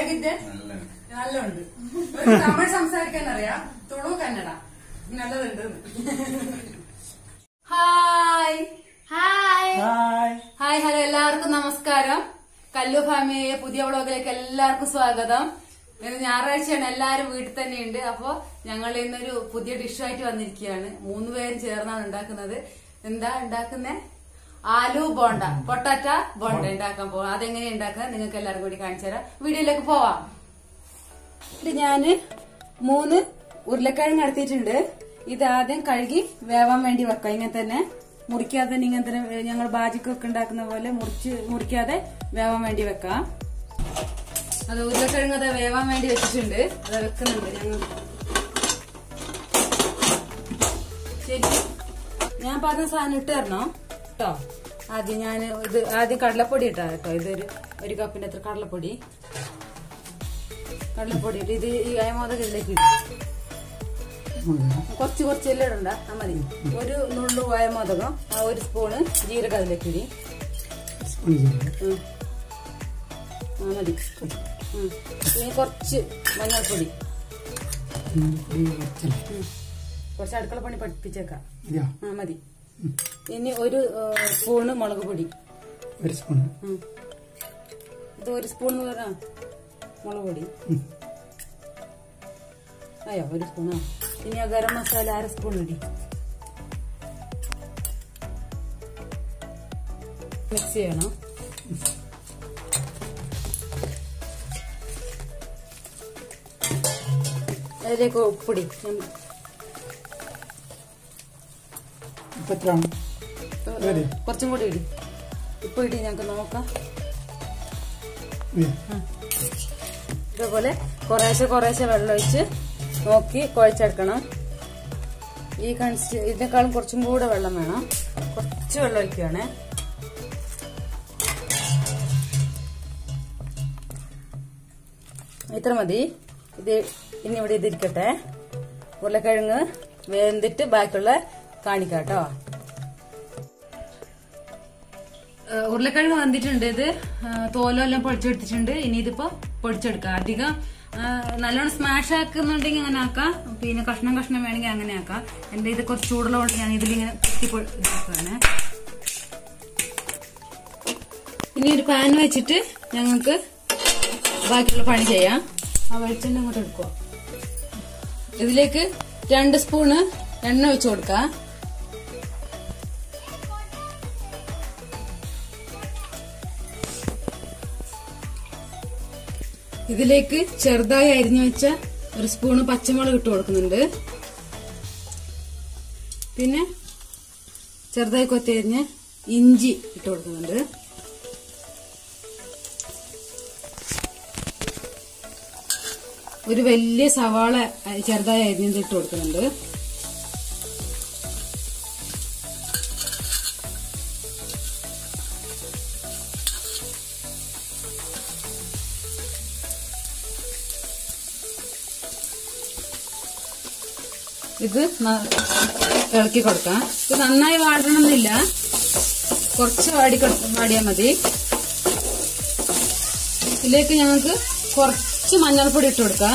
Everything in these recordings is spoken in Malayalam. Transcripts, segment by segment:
ഉണ്ടാക്കിട്ട് നല്ലുണ്ട് തമിഴ് സംസാരിക്കാൻ അറിയാം തുളു കന്നഡ നല്ലതുണ്ട് hi hi hi hi hello എല്ലാവർക്കും നമസ്കാരം കല്ലു ഫാമിലിയെ പുതിയ വ്ളോഗിലേക്ക് എല്ലാവർക്കും സ്വാഗതം ഇന്ന് ഞായറാഴ്ചയാണ് എല്ലാവരും വീട്ടിൽ തന്നെയുണ്ട് അപ്പോ ഞങ്ങൾ ഇന്നൊരു പുതിയ ഡിഷായിട്ട് വന്നിരിക്കുകയാണ് മൂന്ന് പേരും ചേർന്നാണ് ഉണ്ടാക്കുന്നത് എന്താ ഉണ്ടാക്കുന്നേ ആലു ബോണ്ട പൊട്ടാറ്റ ബോണ്ട ഉണ്ടാക്കാൻ പോവാം അതെങ്ങനെയാ ഉണ്ടാക്കുന്നത് നിങ്ങൾക്ക് എല്ലാവരും കൂടി കാണിച്ചു തരാം വീഡിയോയിലേക്ക് പോവാം ഇത് ഞാന് മൂന്ന് ഉരുളക്കിഴങ്ങ് എടുത്തിട്ടുണ്ട് ഇത് ആദ്യം കഴുകി വേവാൻ വേണ്ടി വെക്കാം ഇങ്ങനെ തന്നെ മുറിക്കാതെ തന്നെ ഇങ്ങനെ തന്നെ ഞങ്ങൾ ബാജിക്കൊക്കെ ഉണ്ടാക്കുന്ന പോലെ മുറിച്ച് മുറിക്കാതെ വേവാൻ വേണ്ടി വെക്കാം അത് ഉരുളക്കിഴങ്ങ് അത് വേവാൻ വേണ്ടി വെച്ചിട്ടുണ്ട് അത് വെക്കുന്നുണ്ട് ഞങ്ങൾ ശരി ഞാൻ പറഞ്ഞ സാധനം ഇട്ട് തരണോ കേട്ടോ ആദ്യം ഞാൻ ഇത് ആദ്യം കടലപ്പൊടി ഇട്ടാ കേട്ടോ ഇതൊരു ഒരു കപ്പിന്റെ അത്ര കടലപ്പൊടി കടലപ്പൊടി ഇട്ട് ഇത് ഈ അയമോദകത്തിലേക്ക് ഇടും കുറച്ച് കുറച്ച് എല്ലാം ഇടണ്ട ആ മതി ഒരു നുള്ളു അയമോദകം ആ ഒരു സ്പൂണ് ജീരകം അതിലേക്ക് ഇടി ഉം. ആ മതി ഉം. ഇനി കുറച്ച് മഞ്ഞൾപ്പൊടി ഉം. കുറച്ച് അടുക്കള പണി പഠിപ്പിച്ചേക്കാം ആ മതി ഇനി ഒരു ഏ, സ്പൂണ് മുളക് പൊടി ഒരു സ്പൂൺ ഉം. ഇത് ഒരു സ്പൂൺ എന്ന് പറഞ്ഞാ മുളക് പൊടി അയ്യോ ഒരു സ്പൂണോ ഇനി ആ ഗരം മസാല അര സ്പൂൺ ഇടി മിക്സ് ചെയ്യണം അതിലേക്ക് ഉപ്പൊടി ഞാൻ- ഇപ്പൊ എത്രയാണ് ശരി. കുറച്ചും കൂടി ഇടി ഉപ്പ് ഇടി ഞങ്ങൾക്ക് നോക്കാം ഇതേപോലെ കുറേശ്ശെ കുറേശ്ശെ വെള്ളം ഒഴിച്ച് നോക്കി കുഴച്ചെടുക്കണം ഈ കൺസിസ്റ്റ് ഇതിനേക്കാളും കുറച്ചും കൂടെ വെള്ളം വേണം കുറച്ച് വെള്ളം ഒഴിക്കുകയാണേ ഇത്ര മതി ഇത് ഇനി ഇവിടെ ഇതിരിക്കട്ടെ ഉരുളക്കിഴങ്ങ് വെന്തിട്ട് ബാക്കിയുള്ള കാണിക്കാം കേട്ടോ ഏഹ് ഉരുളക്കിഴങ്ങ് വന്നിട്ടുണ്ട് ഇത് ഏഹ് തോലെല്ലാം പൊടിച്ചെടുത്തിട്ടുണ്ട് ഇനി ഇതിപ്പോ പൊടിച്ചെടുക്കാം അധികം ഏഹ് നല്ലോണം സ്മാഷ് ആക്കുന്നുണ്ടെങ്കിൽ അങ്ങനെ ആക്കാം പിന്നെ കഷ്ണം കഷ്ണം വേണമെങ്കിൽ അങ്ങനെ ആക്കാം എന്റെ ഇത് കുറച്ച് ചൂടുള്ളതുകൊണ്ട് ഞാൻ ഇതിലിങ്ങനെ കുത്തി പൊ- ഇതാക്കുകയാണ് ഇനി ഒരു പാൻ വെച്ചിട്ട് ഞങ്ങൾക്ക് ബാക്കിയുള്ള പണി ചെയ്യാം ആ വെളിച്ചെണ്ണ അങ്ങോട്ട് എടുക്കുക ഇതിലേക്ക് രണ്ട് സ്പൂണ് എണ്ണ ഒഴിച്ചു കൊടുക്കാം ഇതിലേക്ക് ചെറുതായി അരിഞ്ഞു വെച്ച ഒരു സ്പൂണ് പച്ചമുളക് ഇട്ട് കൊടുക്കുന്നുണ്ട് പിന്നെ ചെറുതായി കൊത്തി അരിഞ്ഞ് ഇഞ്ചി ഇട്ട് കൊടുക്കുന്നുണ്ട് ഒരു വലിയ സവാള അരി- ചെറുതായി അരിഞ്ഞത് ഇട്ട് കൊടുക്കുന്നുണ്ട് ഇത് ന- ഇളക്കി കൊടുക്കാം ഇത് നന്നായി വാടണമെന്നില്ല കുറച്ച് വാടി വാടിയാൽ മതി ഇതിലേക്ക് ഞങ്ങൾക്ക് കുറച്ച് മഞ്ഞൾപ്പൊടി ഇട്ട് കൊടുക്കാം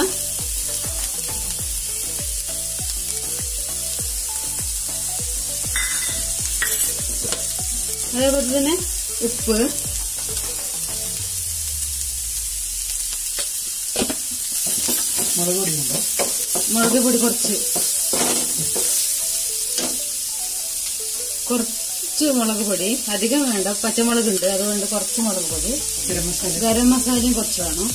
അതേപോലെ തന്നെ ഉപ്പ് മുളക് പൊടിയുണ്ടോ മുളക് പൊടി കുറച്ച് കുറച്ച് മുളക് പൊടി അധികം വേണ്ട പച്ചമുളക് ഉണ്ട് അതുകൊണ്ട് കുറച്ച് മുളക് പൊടി ഗരം മസാല ഗരം മസാലയും കുറച്ച് വേണം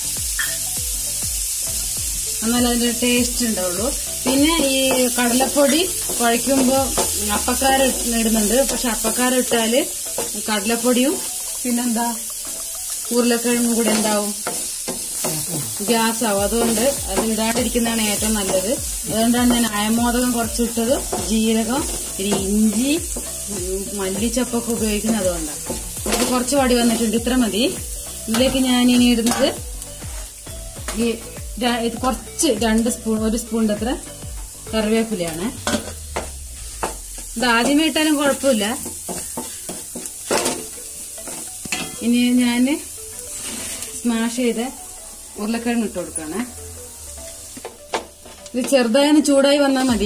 എന്നാൽ അതിന്റെ ടേസ്റ്റ് ഉണ്ടാവുള്ളൂ പിന്നെ ഈ കടലപ്പൊടി കുഴയ്ക്കുമ്പോ അപ്പക്കാര ഇടുന്നുണ്ട് പക്ഷെ അപ്പക്കാര ഇട്ടാല് കടലപ്പൊടിയും പിന്നെന്താ ഉരുളക്കിഴങ്ങും കൂടെ എന്താവും ഗ്യാസ് ആവും അതുകൊണ്ട് അത് ഇടാണ്ടിരിക്കുന്നതാണ് ഏറ്റവും നല്ലത് അതുകൊണ്ടാണ് ഞാൻ അയമോദകം കുറച്ചിട്ടത് ജീരകം പിന്നെ ഇഞ്ചി ഉം, മല്ലിച്ചപ്പൊക്കെ ഉപയോഗിക്കുന്നത് അതുകൊണ്ടാണ് ഇത് കുറച്ച് വടി വന്നിട്ടുണ്ട് ഇത്ര മതി ഇതിലേക്ക് ഞാൻ ഇനി ഇടുന്നത് ഈ ര- ഇത് കുറച്ച് രണ്ട് സ്പൂൺ ഒരു സ്പൂണിന്റെ അത്ര കറിവേപ്പിലയാണ് ഇത് ആദ്യമേ ഇട്ടാലും കുഴപ്പമില്ല ഇനി ഞാൻ സ്മാഷ് ചെയ്ത ഉരുളക്കിഴങ്ങ് ഇട്ട് കൊടുക്കണേ ഇത് ചെറുതായി ചൂടായി വന്നാൽ മതി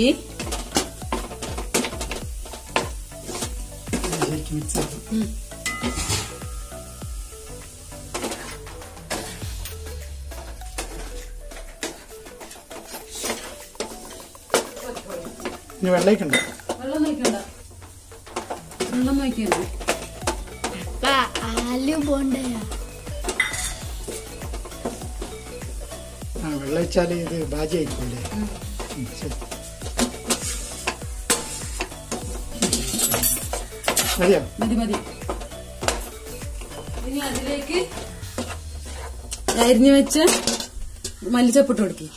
ശരിക്കും മിക്സ് ആക്കും ഉം. ഇനി വെള്ളയ്ക്കുണ്ടോ വെള്ളം നോക്കണ്ട വെള്ളം നോക്കിയുണ്ട് ആലു ബോണ്ടയാ ആ വെള്ളം വെച്ചാൽ ഇത് ബാജി ആയിക്കൂലേ ഉം, ശരി മതിയോ മതി മതി ഇനി അതിലേക്ക് അരിഞ്ഞു വെച്ച് മല്ലിച്ചപ്പിട്ട് കൊടുക്കി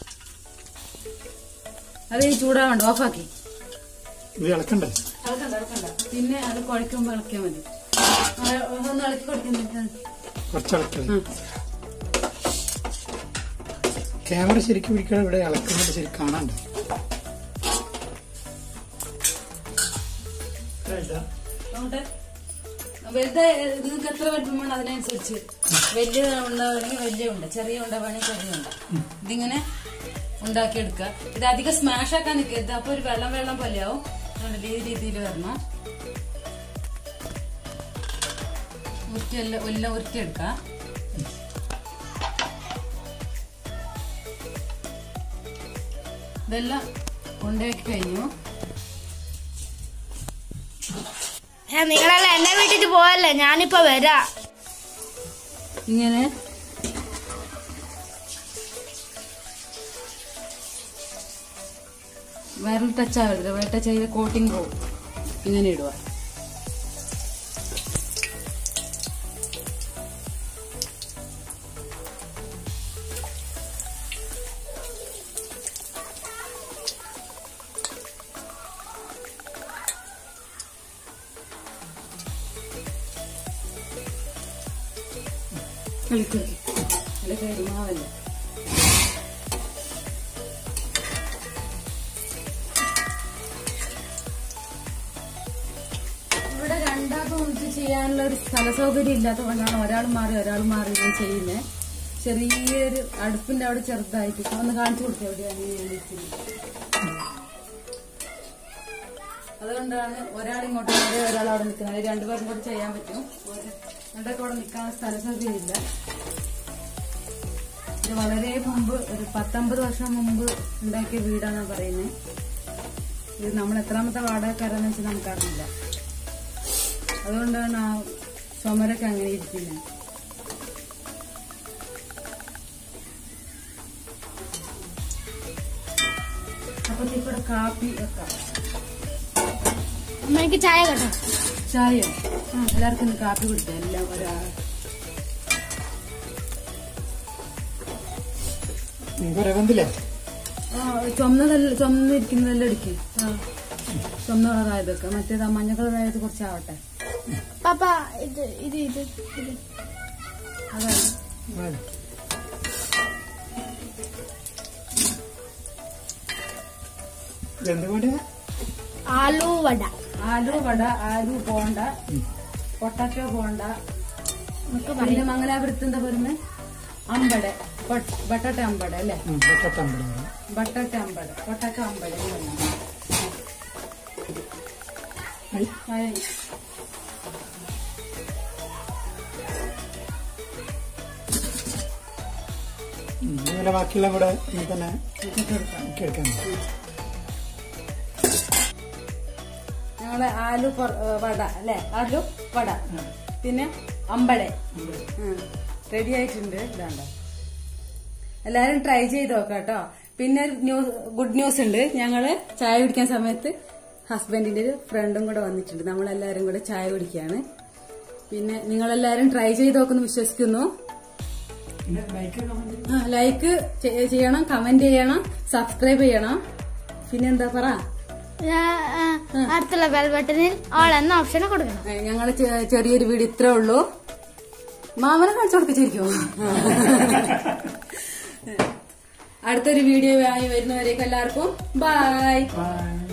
അത് ഈ ചൂടാവണ്ട ഓഫാക്കി ഇത് ഇളക്കണ്ടേ ഇളക്കണ്ട ഇളക്കണ്ട പിന്നെ അത് കുഴക്കുമ്പോ ഇളക്കിയാൽ മതി ആ, ഒന്ന് ഇളക്കി കൊടുക്കുന്നില്ല കുറച്ച് ഇളക്കല്ലേ ക്യാമറ ശരിക്കും പിടിക്കണം ഇവിടെ ഇളക്കുന്നത് ശരിക്കും കാണാണ്ട് നോക്കട്ടെ വലുത് നിങ്ങൾക്ക് എത്ര വലിപ്പം വേണം അതിനനുസരിച്ച് വലിയ ഉണ്ടാവുകയാണെങ്കിൽ വലിയ ഉണ്ട് ചെറിയ ഉണ്ടാവുകയാണെങ്കിൽ ചെറിയ ഉണ്ട് ഇതിങ്ങനെ ഉണ്ടാക്കിയെടുക്കുക ഇത് അധികം സ്മാഷ് ആക്കാൻ നിൽക്കരുത് അപ്പൊ ഒരു വെള്ളം വെള്ളം പോലെയാവും അതുകൊണ്ട് ഈ രീതിയിൽ വരണം ഉരുട്ടി എല്ലാം എല്ലാം ഉരുട്ടിയെടുക്കാം ഇതെല്ലാം കൊണ്ടുപോയി കഴിഞ്ഞു നിങ്ങളെല്ലാം എന്നെ വീട്ടിട്ട് പോവല്ലേ ഞാനിപ്പോ വരാ ഇങ്ങനെ വയറിൽ ടച്ച് ആവരുത് വയറിൽ ടച്ച് ചെയ്ത് കോട്ടിങ് പോവും ഇങ്ങനെ ഇടുക കളിക്കുക അല്ല കരിമാവല്ല ഇവിടെ രണ്ടാൾക്കും ഒന്നിച്ച് ചെയ്യാനുള്ള ഒരു സ്ഥല സൗകര്യം ഇല്ലാത്ത കൊണ്ടാണ് ഒരാൾ മാറി ഒരാൾ മാറി ഇങ്ങനെ ചെയ്യുന്നത് ചെറിയൊരു അടുപ്പിന്റെ അവിടെ ചെറുതായിട്ട് ഒന്ന് കാണിച്ചു കൊടുത്തു എവിടെയാണ് ഈ എണീക്കുന്നത്. അതുകൊണ്ടാണ് ഒരാൾ ഇങ്ങോട്ട് മാറി ഒരാൾ അവിടെ നിൽക്കുന്നത് രണ്ടുപേരും കൂടി ചെയ്യാൻ പറ്റും ഒരു- രണ്ടൊക്കെ അവിടെ നിൽക്കാൻ സ്ഥല സൗകര്യം ഇല്ല ഇത് വളരെ മുമ്പ് ഒരു പത്തൊമ്പത് വർഷം മുമ്പ് ഉണ്ടാക്കിയ വീടാണ് പറയുന്നത് ഇത് നമ്മൾ എത്രാമത്തെ വാടകക്കാരെന്ന് വെച്ചാൽ നമുക്കറിയില്ല അതുകൊണ്ടാണ് ആ ചുമരൊക്കെ അങ്ങനെ ഇരിക്കുന്നത് അപ്പൊ ഇവിടെ കാപ്പി വെക്കാം അമ്മ എനിക്ക് ചായ കേട്ടോ ചായ എല്ലാവർക്കും ഇന്ന് കാപ്പി കുടിക്കാം എല്ലാം ഒരാ നിങ്ങൾക്ക് റവന്തില്ലേ ആ, ചുമന്നതല്ല ചുമന്നിരിക്കുന്നതെല്ലാം എടുക്കും ചുമന്ന കളറായതൊക്കെ മറ്റേത് ആ മഞ്ഞ കളറായത് കുറച്ചാവട്ടെ പാപ്പ ഇത് ഇത് ഇത് ഇത് അതാണ് ഇതെന്ത് വേണ്ടിയാ ആലു വട ആലു വട ആലു പോണ്ട പൊട്ടാറ്റോ പോണ്ട നമുക്ക് പിന്നെ മംഗലാപുരത്ത് എന്താ പറയുന്നത് അമ്പട പൊ- ബട്ടാട്ട അമ്പട അല്ലേ പത്തമ്പത് ബട്ടാട്ട അമ്പട പൊട്ടാറ്റോ അമ്പട എന്ന് പറയുന്നത്. ആയി. ഇങ്ങനെ ബാക്കിയെല്ലാം കൂടെ ഇനി തന്നെ ഇതൊക്കെ എടുക്കാം. ഒക്കെ എടുക്കാൻ ഞങ്ങളെ ആലു പൊറ- ഏ, വട അല്ലെ ആലു വട പിന്നെ അമ്പട റെഡി ആയിട്ടുണ്ട് ഇതാണ്ട എല്ലാരും ട്രൈ ചെയ്ത് നോക്കാം കേട്ടോ പിന്നെ ന്യൂസ് ഗുഡ് ന്യൂസ് ഉണ്ട് ഞങ്ങള് ചായ കുടിക്കാൻ സമയത്ത് ഹസ്ബൻഡിന്റെ ഒരു ഫ്രണ്ടും കൂടെ വന്നിട്ടുണ്ട് നമ്മളെല്ലാരും കൂടെ ചായ കുടിക്കാണ് പിന്നെ നിങ്ങളെല്ലാരും ട്രൈ ചെയ്ത് നോക്കുന്നു വിശ്വസിക്കുന്നു പിന്നെ ലൈക്ക് കമന്റ് ആ, ലൈക്ക് ചെ- ചെയ്യണം കമന്റ് ചെയ്യണം സബ്സ്ക്രൈബ് ചെയ്യണം പിന്നെന്താ പറ അടുത്തുള്ള ബെൽ ബട്ടണിൽ ഓൾ എന്ന ഓപ്ഷൻ കൊടുക്കണം ഏ, ഞങ്ങള് ചെ- ചെറിയൊരു വീട് ഇത്രേ ഉള്ളൂ മാമനെ കാണിച്ചു കൊടുക്കിച്ചിരിക്കുമോ അടുത്തൊരു വീഡിയോ ആയി വരുന്നവരേക്കും എല്ലാവർക്കും ബൈ ബൈ